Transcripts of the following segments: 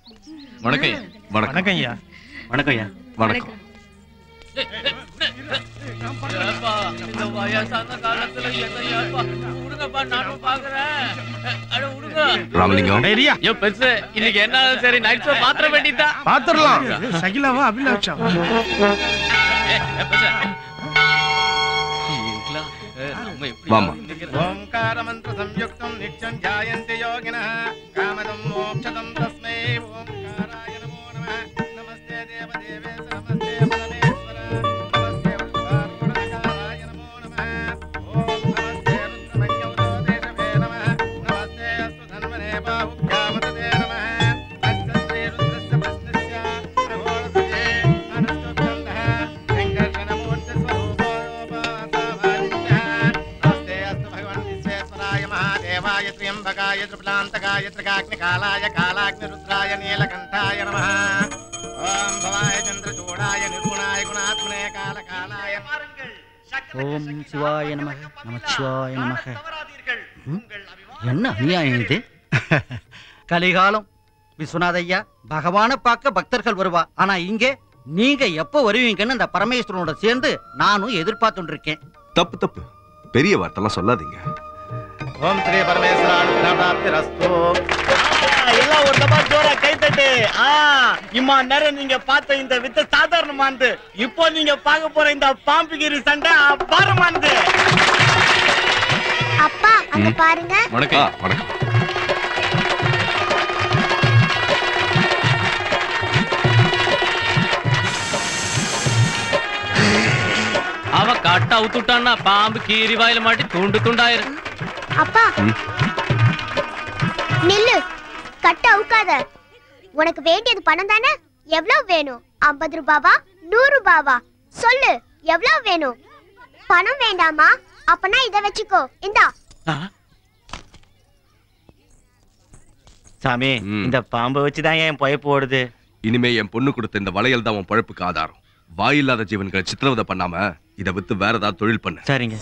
வணக்கம் ஐயா. வணக்கம் வணக்கம் ஐயா வணக்கம் ஐயா வணக்கம் ஏப்பா, இந்த வயசான காலத்துல என்னையாப்பா, விடுங்கப்பா, நானும் பாக்குறேன். அட, விடுங்க. ராமலிங்கம் டைரியா ஐயோ, பெருசு, இன்னைக்கு என்ன ஆனாலும் சரி நைட் ஷோ பாத்திர வேண்டியதா பாத்துடலாம் சகிலாவா அபிலாஷா வாம்மா. ఓంకార మంత్ర సంయుక్తం నిత్యం ధ్యాయంతి యోగినః కామదం మోక్షదం తస్మై ఓంకారాయ నమో నమః నమస్తే దేవ దేవేశ నమస్తే పరమేశ్వర నమస్తే ఉద్ధారగుణకారాయ నమో నమః ఓం నమస్తే రుద్రమన్యవతో దేశవే నమః నమస్తే అస్తు ధన్వనే బాహుభ్యామతే నమః అస్య శ్రీ రుద్రస్య ప్రశ్నస్య ప్రఘోషతే అనుష్ఠుభ్యంతః వెంకటనమూర్తి స్వరూపోపాసావాదిత్యః నమస్తే అస్తు భగవన్ విశ్వేశ్వరాయ మహాదేవాయ త్ర్యంబకాయ త్రిపులాంతకాయ త్రికాగ్నికాలాయ కాలాగ్నిరుద్రాయ నీలకంఠాయ నమః ఓం భవాయ చంద్రచూడాయ నిర్గుణాయ గుణాత్మనే కాలకాలాయ ஓம் சிவாய நம நமச்சிவாய நமக ம்? என்ன அநியாயம் இது கலிகாலம் விஸ்வநாத ஐயா பகவான பார்க்க பக்தர்கள் வருவா ஆனா இங்கே நீங்க எப்ப வருவீங்கன்னு அந்த பரமேஸ்வரனோட சேர்ந்து நானும் எதிர்பார்த்துட்டு இருக்கேன் தப்பு தப்பு பெரிய வார்த்தைலாம் சொல்லாதீங்க ఓం శ్రీ పరమేశ్వరానుగ్రహప్రాప్తిరస్తు எல்லாம் ஒரு தப்பா ஜோரா கை தட்டு ஆ இம்மா நேரம் நீங்க பார்த்த இந்த வித்த சாதாரணமானது இப்போ நீங்க பார்க்க போற இந்த பாம்புகிரி சண்டை அபாரமானது அப்பா அங்க பாருங்க ஆ, வணக்கம் வணக்கம் அவ கட்ட அவுத்துட்டான்னா பாம்பு கீரி வாயில மாட்டி துண்டு துண்டாயிரு அப்பா ம். நில்லு கட்ட அவுக்காத உனக்கு வேண்டியது பணம் தானே எவ்வளவு வேணும் ஐம்பது ரூபாவா நூறு ரூபாவா சொல்லு எவ்வளவு வேணும் பணம் வேண்டாமா அப்பனா இத வச்சுக்கோ இந்தா சாமி ம். இந்த பாம்பை வச்சுதான் என் பொயப்பு ஓடுது இனிமே என் பொண்ணு கொடுத்த இந்த வளையல் தான் உன் பழப்புக்கு ஆதாரம் வாயில்லாத ஜீவன்களை சித்திரவதை பண்ணாம இதை வித்து வேற ஏதாவது தொழில் பண்ணு சரிங்க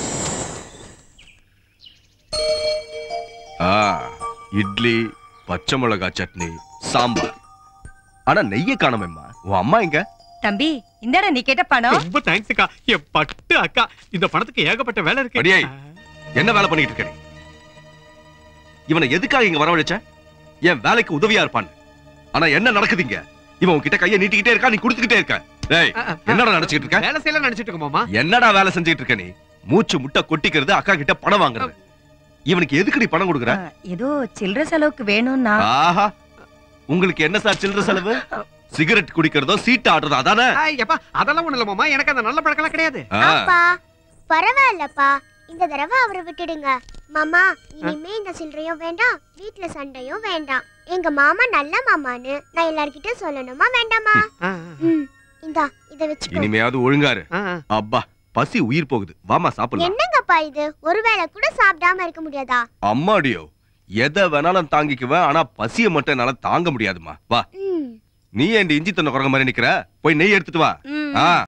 ஆ, இட்லி பச்சை மிளகாய் சட்னி சாம்பார் ஆனா நெய்ய காணமேம்மா உன் அம்மா எங்க தம்பி இந்தாடா நீ கேட்ட பணம் ரொம்ப தேங்க்ஸ் அக்கா என் பட்டு அக்கா இந்த பணத்துக்கு ஏகப்பட்ட வேலை இருக்கு அடியே. என்ன வேலை பண்ணிட்டு இருக்க நீ இவனை எதுக்காக இங்க வரவழைச்ச என் வேலைக்கு உதவியா இருப்பான் ஆனா என்ன நடக்குது இங்க இவன் உன்கிட்ட கையை நீட்டிக்கிட்டே இருக்கா நீ கொடுத்துக்கிட்டே இருக்க டேய் என்னடா நினைச்சிட்டு இருக்க வேலை செய்யலாம் நினைச்சிட்டு இருக்கோம் மாமா என்னடா வேலை செஞ்சுட்டு இருக்க நீ மூச்சு முட்டை கொட்டிக்கிறது அக்கா கிட்ட பணம் வாங்குறது இவனுக்கு எதுக்கு நீ பணம் கொடுக்குற ஆ, ஏதோ சில்லற செலவுக்கு வேணும்னா ஆஹா உங்களுக்கு என்ன சார் சில்லற செலவு சிகரெட் குடிக்கிறதோ சீட்டு ஆடுறதோ அதானே எப்பா அதெல்லாம் ஒண்ணு இல்ல மாமா எனக்கு அந்த நல்ல பழக்கம் கிடையாது ஆ, அப்பா பரவாயில்லப்பா இந்த தடவை அவரை விட்டுடுங்க மாமா இனிமே இந்த சில்லறையும் வேண்டாம் வீட்ல சண்டையும் வேண்டாம் எங்க மாமா நல்ல மாமான்னு நான் எல்லார்கிட்ட சொல்லணுமா வேண்டாமா ம் இந்தா இத வச்சுக்கோ இனிமையாவது ஒழுங்காரு அப்பா பசி உயிர் போகுது வாமா சாப்பிடலாம் என்னங்கப்பா இது ஒருவேளை கூட சாப்பிடாம இருக்க முடியாதா அம்மாடியோ எதை வேணாலும் தாங்கிக்குவேன் ஆனா பசிய மட்டும் என்னால தாங்க முடியாதுமா வா ம் நீ ஏன் இஞ்சி தண்ணி குரங்க மாதிரி நிக்கிற போய் நெய் எடுத்துட்டு வா ம். ஆ